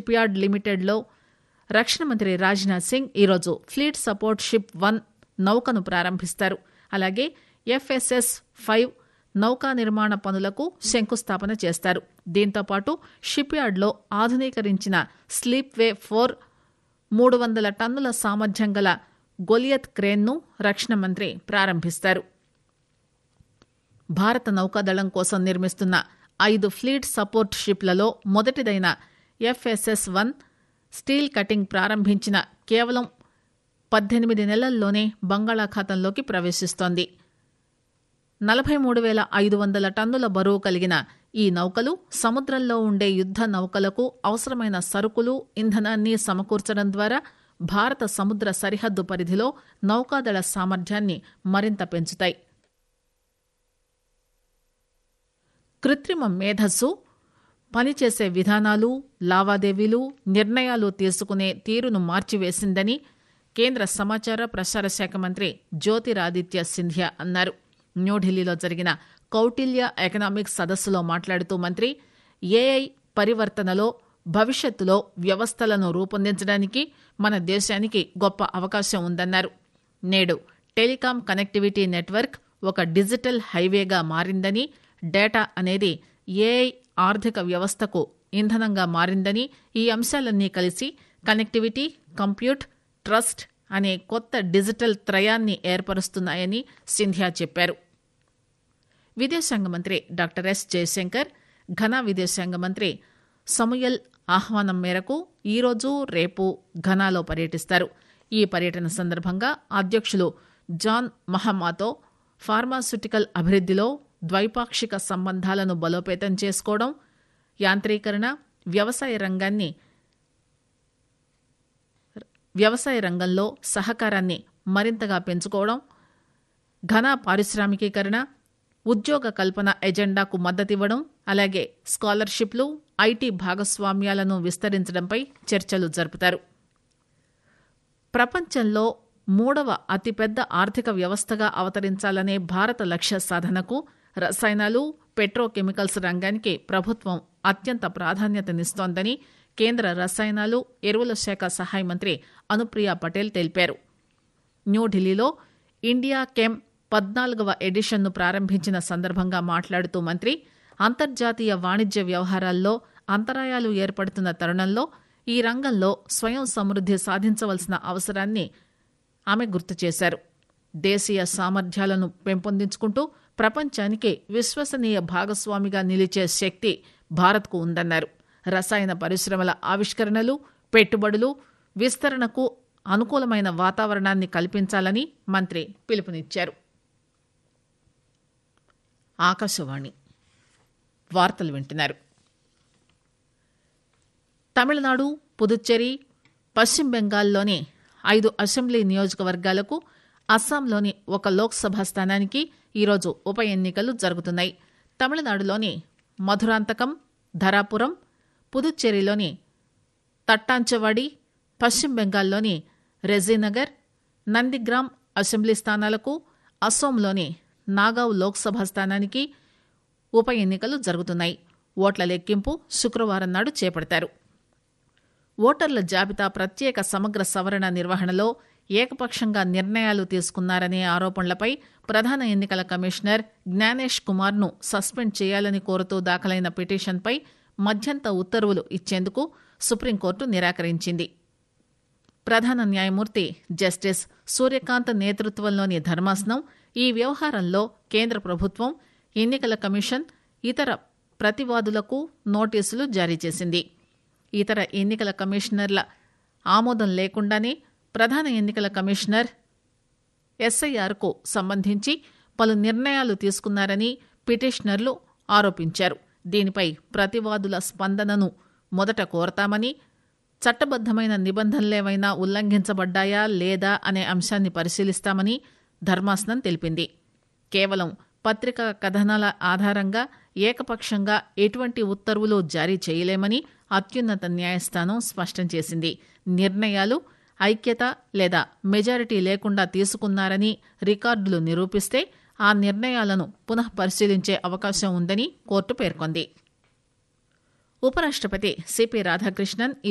shipyard లిమిటెడ్లో రక్షణ మంత్రి రాజ్నాథ్ సింగ్ ఈరోజు ఫ్లీట్ సపోర్ట్ షిప్ వన్ నౌకను ప్రారంభిస్తారు అలాగే ఎఫ్ఎస్ఎస్ ఫైవ్ నౌకా నిర్మాణ పనులకు శంకుస్థాపన చేస్తారు దీంతోపాటు షిప్ యార్డ్లో ఆధునీకరించిన స్లీప్ వే ఫోర్ మూడు వందల టన్నుల సామర్థ్యం గల గొలియత్ క్రేన్ను రక్షణ మంత్రి ప్రారంభిస్తారు భారత నౌకాదళం కోసం నిర్మిస్తున్న ఐదు ఫ్లీట్ సపోర్ట్ షిప్లలో మొదటిదైన ఎఫ్ఎస్ఎస్ వన్ స్టీల్ కటింగ్ ప్రారంభించిన కేవలం పద్దెనిమిది నెలల్లోనే బంగాళాఖాతంలోకి ప్రవేశిస్తోంది నలభై మూడు వేల ఐదు వందల టన్నుల బరువు కలిగిన ఈ నౌకలు సముద్రంలో ఉండే యుద్ద నౌకలకు అవసరమైన సరుకులు ఇంధనాన్ని సమకూర్చడం ద్వారా భారత సముద్ర సరిహద్దు పరిధిలో నౌకాదళ సామర్థ్యాన్ని మరింత పెంచుతాయి కృత్రిమ మేధస్సు పనిచేసే విధానాలు లావాదేవీలు నిర్ణయాలు తీసుకునే తీరును మార్చివేసిందని కేంద్ర సమాచార ప్రసార శాఖ మంత్రి జ్యోతిరాదిత్య సింధియా అన్నారు న్యూఢిల్లీలో జరిగిన కౌటిల్య ఎకనామిక్స్ సదస్సులో మాట్లాడుతూ మంత్రి ఏఐ పరివర్తనలో భవిష్యత్తులో వ్యవస్థలను రూపొందించడానికి మన దేశానికి గొప్ప అవకాశం ఉందన్నారు నేడు టెలికాం కనెక్టివిటీ నెట్వర్క్ ఒక డిజిటల్ హైవేగా మారిందని డేటా అనేది ఏఐ ఆర్థిక వ్యవస్థకు ఇంధనంగా మారిందని ఈ అంశాలన్నీ కలిసి కనెక్టివిటీ కంప్యూట్ ట్రస్ట్ అనే కొత్త డిజిటల్ త్రయాన్ని ఏర్పరుస్తున్నాయని సింధియా చెప్పారు విదేశాంగ మంత్రి డాక్టర్ ఎస్ జయశంకర్ ఘనా విదేశాంగ మంత్రి సమయల్ ఆహ్వానం మేరకు ఈరోజు రేపు ఘనాలో పర్యటిస్తారు ఈ పర్యటన సందర్భంగా అధ్యక్షులు జాన్ మహమాతో ఫార్మాస్యూటికల్ అభివృద్దిలో ద్వైపాక్షిక సంబంధాలను బలోపేతం చేసుకోవడం యాంత్రీకరణ వ్యవసాయ రంగాన్ని వ్యవసాయ రంగంలో సహకారాన్ని మరింతగా పెంచుకోవడం ఘన పారిశ్రామికీకరణ ఉద్యోగ కల్పన ఎజెండాకు మద్దతివ్వడం అలాగే స్కాలర్షిప్లు ఐటీ భాగస్వామ్యాలను విస్తరించడంపై చర్చలు జరుపుతారు ప్రపంచంలో మూడవ అతిపెద్ద ఆర్థిక వ్యవస్థగా అవతరించాలనే భారత లక్ష్య సాధనకు రసాయనాలు పెట్రోకెమికల్స్ రంగానికి ప్రభుత్వం అత్యంత ప్రాధాన్యతనిస్తోందని కేంద్ర రసాయనాలు ఎరువుల శాఖ సహాయ మంత్రి అనుప్రియ పటేల్ తెలిపారు న్యూఢిల్లీలో ఇండియా కెమ్ పద్నాలుగవ ఎడిషన్ను ప్రారంభించిన సందర్భంగా మాట్లాడుతూ మంత్రి అంతర్జాతీయ వాణిజ్య వ్యవహారాల్లో అంతరాయాలు ఏర్పడుతున్న తరుణంలో ఈ రంగంలో స్వయం సమృద్ది సాధించవలసిన అవసరాన్ని ఆమె గుర్తు చేశారు దేశీయ సామర్థ్యాలను పెంపొందించుకుంటూ ప్రపంచానికి విశ్వసనీయ భాగస్వామిగా నిలిచే శక్తి భారత్కు ఉందన్నారు రసాయన పరిశ్రమల ఆవిష్కరణలు పెట్టుబడులు విస్తరణకు అనుకూలమైన వాతావరణాన్ని కల్పించాలని మంత్రి పిలుపునిచ్చారు ఆకాశవాణి వార్తలు వింటున్నారు తమిళనాడు పుదుచ్చేరి పశ్చిమ బెంగాల్లోని ఐదు అసెంబ్లీ నియోజకవర్గాలకు అస్సాంలోని ఒక లోక్సభ స్థానానికి ఈరోజు ఉప ఎన్నికలు జరుగుతున్నాయి తమిళనాడులోని మధురాంతకం ధరాపురం పుదుచ్చేరిలోని తట్టాంచవాడి పశ్చిమ బెంగాల్లోని రెజీనగర్ నందిగ్రామ్ అసెంబ్లీ స్థానాలకు అస్సోంలోని నాగావ్ లోక్సభ స్థానానికి ఉప ఎన్నికలు జరుగుతున్నాయి ఓట్ల లెక్కింపు శుక్రవారం నాడు చేపడతారు ఓటర్ల జాబితా ప్రత్యేక సమగ్ర సవరణ నిర్వహణలో ఏకపక్షంగా నిర్ణయాలు తీసుకున్నారనే ఆరోపణలపై ప్రధాన ఎన్నికల కమిషనర్ జ్ఞానేష్ కుమార్ ను సస్పెండ్ చేయాలని కోరుతూ దాఖలైన పిటిషన్పై మధ్యంత ఉత్తర్వులు ఇచ్చేందుకు సుప్రీంకోర్టు నిరాకరించింది ప్రధాన న్యాయమూర్తి జస్టిస్ సూర్యకాంత్ నేతృత్వంలోని ధర్మాసనం ఈ వ్యవహారంలో కేంద్ర ప్రభుత్వం ఎన్నికల కమిషన్ ఇతర ప్రతివాదులకు నోటీసులు జారీ చేసింది ఇతర ఎన్నికల కమిషనర్ల ఆమోదం లేకుండానే ప్రధాన ఎన్నికల కమిషనర్ ఎస్ఐఆర్కు సంబంధించి పలు నిర్ణయాలు తీసుకున్నారని పిటిషనర్లు ఆరోపించారు దీనిపై ప్రతివాదుల స్పందనను మొదట కోరతామని చట్టబద్దమైన నిబంధనలేవైనా ఉల్లంఘించబడ్డాయా లేదా అనే అంశాన్ని పరిశీలిస్తామని ధర్మాసనం తెలిపింది కేవలం పత్రికా కథనాల ఆధారంగా ఏకపక్షంగా ఎటువంటి ఉత్తర్వులు జారీ చేయలేమని అత్యున్నత న్యాయస్థానం స్పష్టం చేసింది నిర్ణయాలు ఐక్యత లేదా మెజారిటీ లేకుండా తీసుకున్నారని రికార్డులు నిరూపిస్తే ఆ నిర్ణయాలను పునః పరిశీలించే అవకాశం ఉందని కోర్టు పేర్కొంది ఉపరాష్టపతి సిపి రాధాకృష్ణన్